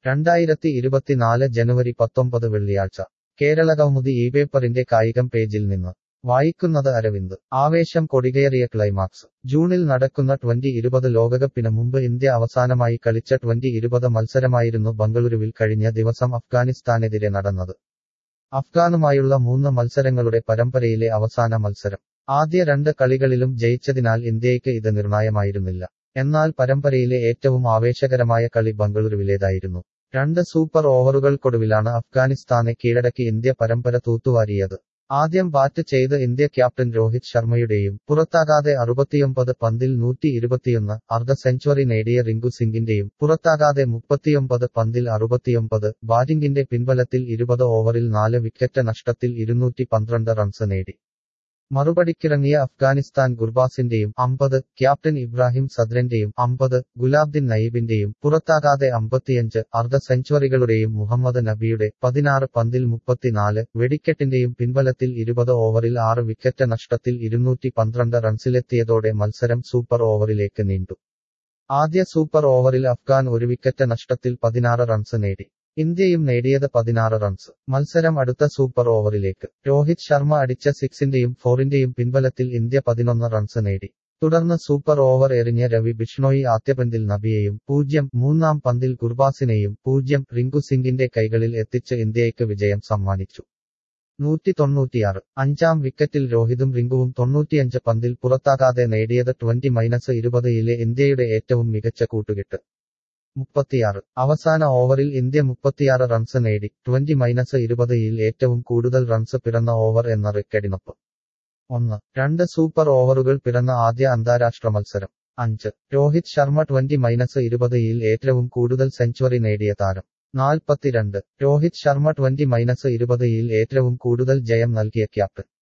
രണ്ടായിരത്തി ഇരുപത്തിനാല് ജനുവരി പത്തൊമ്പത് വെള്ളിയാഴ്ച കേരള കൗമുദി ഈ പേപ്പറിന്റെ കായികം പേജിൽ നിന്ന് വായിക്കുന്നത് അരവിന്ദ് ആവേശം കൊടികയറിയ ക്ലൈമാക്സ് ജൂണിൽ നടക്കുന്ന ട്വന്റി ഇരുപത് ലോകകപ്പിന് മുമ്പ് ഇന്ത്യ അവസാനമായി കളിച്ച ട്വന്റി ഇരുപത് മത്സരമായിരുന്നു ബംഗളൂരുവിൽ കഴിഞ്ഞ ദിവസം അഫ്ഗാനിസ്ഥാനെതിരെ നടന്നത് അഫ്ഗാനുമായുള്ള മൂന്ന് മത്സരങ്ങളുടെ പരമ്പരയിലെ അവസാന മത്സരം ആദ്യ രണ്ട് കളികളിലും ജയിച്ചതിനാൽ ഇന്ത്യയ്ക്ക് ഇത് നിർണായമായിരുന്നില്ല എന്നാൽ പരമ്പരയിലെ ഏറ്റവും ആവേശകരമായ കളി ബംഗളൂരുവിലേതായിരുന്നു രണ്ട് സൂപ്പർ ഓവറുകൾക്കൊടുവിലാണ് അഫ്ഗാനിസ്ഥാനെ കീഴടക്കി ഇന്ത്യ പരമ്പര തൂത്തുവാരിയത് ആദ്യം ബാറ്റ് ചെയ്ത് ഇന്ത്യ ക്യാപ്റ്റൻ രോഹിത് ശർമ്മയുടെയും പുറത്താകാതെ അറുപത്തിയൊമ്പത് പന്തിൽ നൂറ്റി ഇരുപത്തിയൊന്ന് അർദ്ധ സെഞ്ചുറി നേടിയ റിങ്കു സിംഗിന്റെയും പുറത്താകാതെ മുപ്പത്തിയൊമ്പത് പന്തിൽ അറുപത്തിയൊമ്പത് ബാറ്റിംഗിന്റെ പിൻബലത്തിൽ ഇരുപത് ഓവറിൽ നാല് വിക്കറ്റ് നഷ്ടത്തിൽ ഇരുന്നൂറ്റി പന്ത്രണ്ട് റൺസ് നേടി മറുപടിക്കിറങ്ങിയ അഫ്ഗാനിസ്ഥാൻ ഗുർബാസിന്റെയും അമ്പത് ക്യാപ്റ്റൻ ഇബ്രാഹിം സദ്രന്റെയും അമ്പത് ഗുലാബ്ദിൻ നയീബിന്റെയും പുറത്താകാതെ അമ്പത്തിയഞ്ച് അർദ്ധ സെഞ്ചുറികളുടെയും മുഹമ്മദ് നബിയുടെ പതിനാറ് പന്തിൽ മുപ്പത്തിനാല് വെടിക്കെട്ടിന്റെയും പിൻബലത്തിൽ ഇരുപത് ഓവറിൽ ആറ് വിക്കറ്റ് നഷ്ടത്തിൽ ഇരുന്നൂറ്റി പന്ത്രണ്ട് റൺസിലെത്തിയതോടെ മത്സരം സൂപ്പർ ഓവറിലേക്ക് നീണ്ടു ആദ്യ സൂപ്പർ ഓവറിൽ അഫ്ഗാൻ ഒരു വിക്കറ്റ് നഷ്ടത്തിൽ പതിനാറ് റൺസ് നേടി ഇന്ത്യയും നേടിയത് പതിനാറ് റൺസ് മത്സരം അടുത്ത സൂപ്പർ ഓവറിലേക്ക് രോഹിത് ശർമ്മ അടിച്ച സിക്സിന്റെയും ഫോറിന്റെയും പിൻബലത്തിൽ ഇന്ത്യ പതിനൊന്ന് റൺസ് നേടി തുടർന്ന് സൂപ്പർ ഓവർ എറിഞ്ഞ രവി ബിഷ്ണോയി ആദ്യ നബിയെയും പൂജ്യം മൂന്നാം പന്തിൽ ഗുർബാസിനെയും പൂജ്യം റിങ്കു സിംഗിന്റെ കൈകളിൽ എത്തിച്ച് ഇന്ത്യയ്ക്ക് വിജയം സമ്മാനിച്ചു നൂറ്റി തൊണ്ണൂറ്റിയാറ് അഞ്ചാം വിക്കറ്റിൽ രോഹിതും റിങ്കുവും തൊണ്ണൂറ്റിയഞ്ച് പന്തിൽ പുറത്താകാതെ നേടിയത് ട്വന്റി മൈനസ് ഇരുപതിലെ ഇന്ത്യയുടെ ഏറ്റവും മികച്ച കൂട്ടുകെട്ട് മുപ്പത്തിയാറ് അവസാന ഓവറിൽ ഇന്ത്യ മുപ്പത്തിയാറ് റൺസ് നേടി ട്വന്റി മൈനസ് ഇരുപതിൽ ഏറ്റവും കൂടുതൽ റൺസ് പിറന്ന ഓവർ എന്ന റെക്കഡിനൊപ്പം ഒന്ന് രണ്ട് സൂപ്പർ ഓവറുകൾ പിറന്ന ആദ്യ അന്താരാഷ്ട്ര മത്സരം അഞ്ച് രോഹിത് ശർമ്മ ട്വന്റി മൈനസ് ഇരുപതിൽ ഏറ്റവും കൂടുതൽ സെഞ്ചുറി നേടിയ താരം നാൽപ്പത്തിരണ്ട് രോഹിത് ശർമ്മ ട്വന്റി മൈനസ് ഇരുപതിൽ ഏറ്റവും കൂടുതൽ ജയം നൽകിയ ക്യാപ്റ്റൻ